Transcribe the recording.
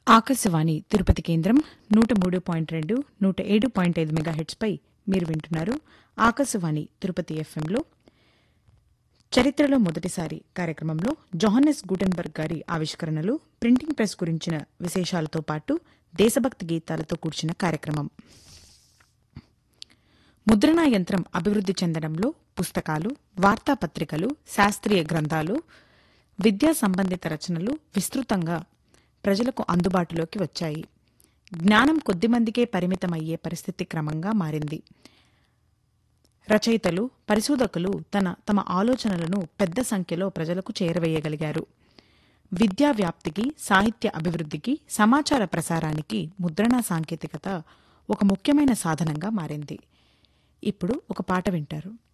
ఆకాశవాణి తిరుపతి కేంద్రం నూట మూడు పాయింట్ రెండు నూట ఏడు పాయింట్ ఐదు మెగాహెట్స్పై మీరు వింటున్నారు ఆకాశవాణి తిరుపతి ఎఫ్ఎంలో చరిత్రలో మొదటిసారి కార్యక్రమంలో జోహన్నెస్ గుటెన్బర్గ్ గారి ఆవిష్కరణలు ప్రింటింగ్ ప్రెస్ గురించిన విశేషాలతో పాటు దేశభక్తి గీతాలతో కూర్చిన కార్యక్రమం ముద్రణా యంత్రం అభివృద్ది చెందడంలో పుస్తకాలు వార్తాపత్రికలు శాస్త్రీయ గ్రంథాలు విద్యా సంబంధిత రచనలు విస్తృతంగా ప్రజలకు అందుబాటులోకి వచ్చాయి జ్ఞానం కొద్దిమందికే పరిమితమయ్యే పరిస్థితి క్రమంగా మారింది రచయితలు పరిశోధకులు తన తమ ఆలోచనలను పెద్ద సంఖ్యలో ప్రజలకు చేరవేయగలిగారు విద్యా వ్యాప్తికి సాహిత్య అభివృద్ధికి సమాచార ప్రసారానికి ముద్రణా సాంకేతికత ఒక ముఖ్యమైన సాధనంగా మారింది ఇప్పుడు ఒక పాట వింటారు